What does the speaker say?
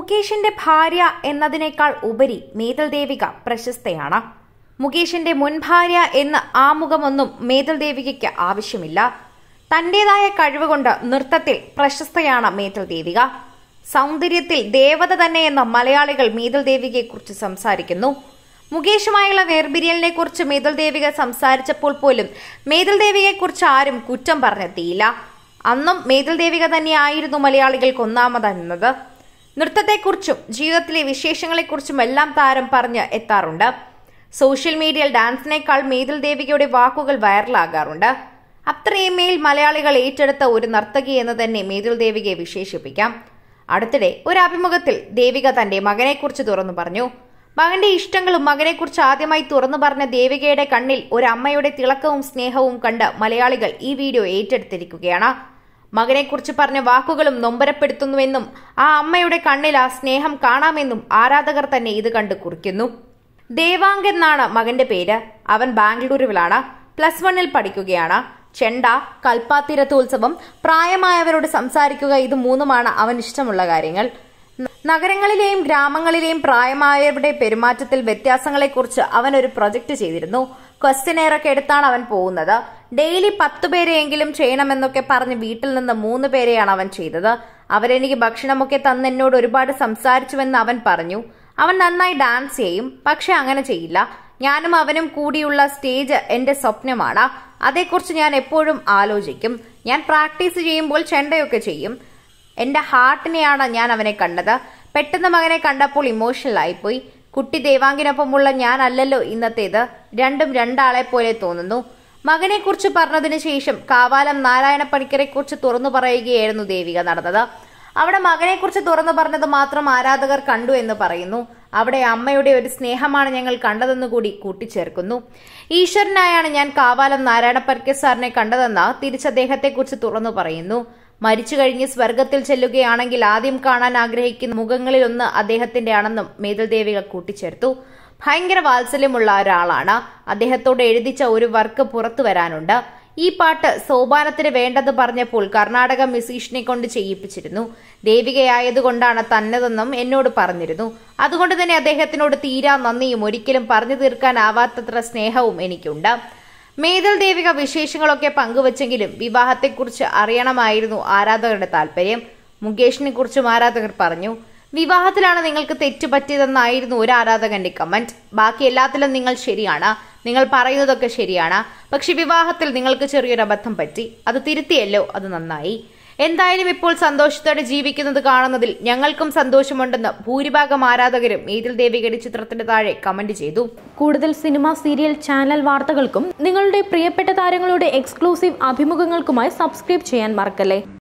മുകേഷിന്റെ ഭാര്യ എന്നതിനേക്കാൾ ഉപരി മേതൽ ദേവിക പ്രശസ്തയാണ് മുകേഷിന്റെ മുൻ ഭാര്യ എന്ന ആമുഖമൊന്നും മേതൽ ദേവികയ്ക്ക് ആവശ്യമില്ല തന്റേതായ കഴിവുകൊണ്ട് നൃത്തത്തിൽ പ്രശസ്തയാണ് മേതൽ ദേവിക സൗന്ദര്യത്തിൽ ദേവത തന്നെയെന്ന് മലയാളികൾ മേതൽ ദേവികയെക്കുറിച്ച് സംസാരിക്കുന്നു മുകേഷുമായുള്ള വേർപിരിയലിനെ കുറിച്ച് മേതൽ ദേവിക സംസാരിച്ചപ്പോൾ പോലും മേതൽ ദേവികയെക്കുറിച്ച് ആരും കുറ്റം പറഞ്ഞെത്തിയില്ല അന്നും മേതൽ ദേവിക തന്നെയായിരുന്നു മലയാളികൾക്ക് ഒന്നാമതെന്നത് നൃത്തത്തെക്കുറിച്ചും ജീവിതത്തിലെ വിശേഷങ്ങളെക്കുറിച്ചും എല്ലാം താരം പറഞ്ഞ് എത്താറുണ്ട് സോഷ്യൽ മീഡിയയിൽ ഡാൻസിനേക്കാൾ മേതൽ ദേവികയുടെ വാക്കുകൾ വൈറലാകാറുണ്ട് അത്രയും മേൽ മലയാളികൾ ഏറ്റെടുത്ത ഒരു നർത്തകി എന്ന് തന്നെ മേതൽ ദേവികയെ വിശേഷിപ്പിക്കാം അടുത്തിടെ ഒരു അഭിമുഖത്തിൽ ദേവിക തന്റെ മകനെക്കുറിച്ച് തുറന്നു പറഞ്ഞു മകന്റെ ഇഷ്ടങ്ങളും മകനെക്കുറിച്ച് ആദ്യമായി തുറന്നു പറഞ്ഞ ദേവികയുടെ കണ്ണിൽ ഒരു അമ്മയുടെ തിളക്കവും സ്നേഹവും കണ്ട് മലയാളികൾ ഈ വീഡിയോ ഏറ്റെടുത്തിരിക്കുകയാണ് മകനെക്കുറിച്ച് പറഞ്ഞ വാക്കുകളും നൊമ്പരപ്പെടുത്തുന്നുവെന്നും ആ അമ്മയുടെ കണ്ണിൽ ആ സ്നേഹം കാണാമെന്നും ആരാധകർ തന്നെ ഇത് കണ്ട് കുറിക്കുന്നു ദേവാങ്ക് എന്നാണ് മകന്റെ പേര് അവൻ ബാംഗ്ലൂരുവിലാണ് പ്ലസ് വണ്ണിൽ പഠിക്കുകയാണ് ചെണ്ട കൽപ്പാത്തി രഥോത്സവം പ്രായമായവരോട് സംസാരിക്കുക ഇത് മൂന്നുമാണ് അവൻ ഇഷ്ടമുള്ള കാര്യങ്ങൾ നഗരങ്ങളിലെയും ഗ്രാമങ്ങളിലെയും പ്രായമായവരുടെ പെരുമാറ്റത്തിൽ വ്യത്യാസങ്ങളെക്കുറിച്ച് അവൻ ഒരു പ്രൊജക്ട് ചെയ്തിരുന്നു ക്വസ്റ്റ്യനെയറൊക്കെ എടുത്താണ് അവൻ പോകുന്നത് ഡെയിലി പത്തു പേരെയെങ്കിലും ചെയ്യണമെന്നൊക്കെ പറഞ്ഞ് വീട്ടിൽ നിന്ന് മൂന്ന് പേരെയാണ് അവൻ ചെയ്തത് അവരെനിക്ക് ഭക്ഷണമൊക്കെ തന്ന് എന്നോട് ഒരുപാട് സംസാരിച്ചുവെന്ന് അവൻ പറഞ്ഞു അവൻ നന്നായി ഡാൻസ് ചെയ്യും പക്ഷെ അങ്ങനെ ചെയ്യില്ല ഞാനും അവനും കൂടിയുള്ള സ്റ്റേജ് എന്റെ സ്വപ്നമാണ് അതേക്കുറിച്ച് ഞാൻ എപ്പോഴും ആലോചിക്കും ഞാൻ പ്രാക്ടീസ് ചെയ്യുമ്പോൾ ചെണ്ടയൊക്കെ ചെയ്യും എന്റെ ഹാർട്ടിനെയാണ് ഞാൻ അവനെ കണ്ടത് പെട്ടെന്ന് മകനെ കണ്ടപ്പോൾ ഇമോഷണൽ ആയിപ്പോയി കുട്ടി ദേവാങ്കിനൊപ്പമുള്ള ഞാനല്ലല്ലോ ഇന്നത്തേത് രണ്ടും രണ്ടാളെ പോലെ തോന്നുന്നു മകനെക്കുറിച്ച് പറഞ്ഞതിന് ശേഷം കാവാലം നാരായണ പണിക്കരെ കുറിച്ച് തുറന്നു പറയുകയായിരുന്നു ദേവിക നടന്നത് അവിടെ മകനെക്കുറിച്ച് തുറന്നു പറഞ്ഞത് മാത്രം ആരാധകർ കണ്ടു എന്ന് പറയുന്നു അവിടെ അമ്മയുടെ ഒരു സ്നേഹമാണ് ഞങ്ങൾ കണ്ടതെന്ന് കൂടി കൂട്ടിച്ചേർക്കുന്നു ഈശ്വരനായാണ് ഞാൻ കാവാലം നാരായണ പണിക്കർ സാറിനെ കണ്ടതെന്ന് തിരിച്ചദ്ദേഹത്തെക്കുറിച്ച് തുറന്നു പറയുന്നു മരിച്ചു കഴിഞ്ഞ് സ്വർഗത്തിൽ ചെല്ലുകയാണെങ്കിൽ ആദ്യം കാണാൻ ആഗ്രഹിക്കുന്ന മുഖങ്ങളിലൊന്ന് അദ്ദേഹത്തിന്റെ ആണെന്നും മേതൽ ദേവിക കൂട്ടിച്ചേർത്തു ഭയങ്കര വാത്സല്യമുള്ള ഒരാളാണ് അദ്ദേഹത്തോട് എഴുതിച്ച ഒരു വർക്ക് പുറത്തു വരാനുണ്ട് ഈ പാട്ട് സോപാനത്തിന് വേണ്ടത് പറഞ്ഞപ്പോൾ കർണാടക മ്യൂസീഷ്യനെ കൊണ്ട് ചെയ്യിപ്പിച്ചിരുന്നു ദേവികയായതുകൊണ്ടാണ് തന്നതെന്നും എന്നോട് പറഞ്ഞിരുന്നു അതുകൊണ്ട് തന്നെ അദ്ദേഹത്തിനോട് തീരാ നന്ദിയും ഒരിക്കലും പറഞ്ഞു തീർക്കാനാവാത്തത്ര സ്നേഹവും എനിക്കുണ്ട് മേതൽ ദേവിക വിശേഷങ്ങളൊക്കെ പങ്കുവച്ചെങ്കിലും വിവാഹത്തെക്കുറിച്ച് അറിയണമായിരുന്നു ആരാധകരുടെ താല്പര്യം മുകേഷിനെ കുറിച്ചും ആരാധകർ പറഞ്ഞു വിവാഹത്തിലാണ് നിങ്ങൾക്ക് തെറ്റുപറ്റിയതെന്നായിരുന്നു ഒരു ആരാധകന്റെ കമന്റ് ബാക്കി എല്ലാത്തിലും നിങ്ങൾ ശരിയാണ് നിങ്ങൾ പറയുന്നതൊക്കെ ശരിയാണ് പക്ഷെ വിവാഹത്തിൽ നിങ്ങൾക്ക് ചെറിയൊരു അബദ്ധം പറ്റി അത് തിരുത്തിയല്ലോ അത് നന്നായി എന്തായാലും ഇപ്പോൾ സന്തോഷത്തോടെ ജീവിക്കുന്നത് കാണുന്നതിൽ ഞങ്ങൾക്കും സന്തോഷമുണ്ടെന്ന് ഭൂരിഭാഗം ആരാധകരും മേതിൽ ദേവികയുടെ ചിത്രത്തിന്റെ താഴെ കമന്റ് ചെയ്തു കൂടുതൽ സിനിമ സീരിയൽ ചാനൽ വാർത്തകൾക്കും നിങ്ങളുടെ പ്രിയപ്പെട്ട താരങ്ങളുടെ എക്സ്ക്ലൂസീവ് അഭിമുഖങ്ങൾക്കുമായി സബ്സ്ക്രൈബ് ചെയ്യാൻ മറക്കല്ലേ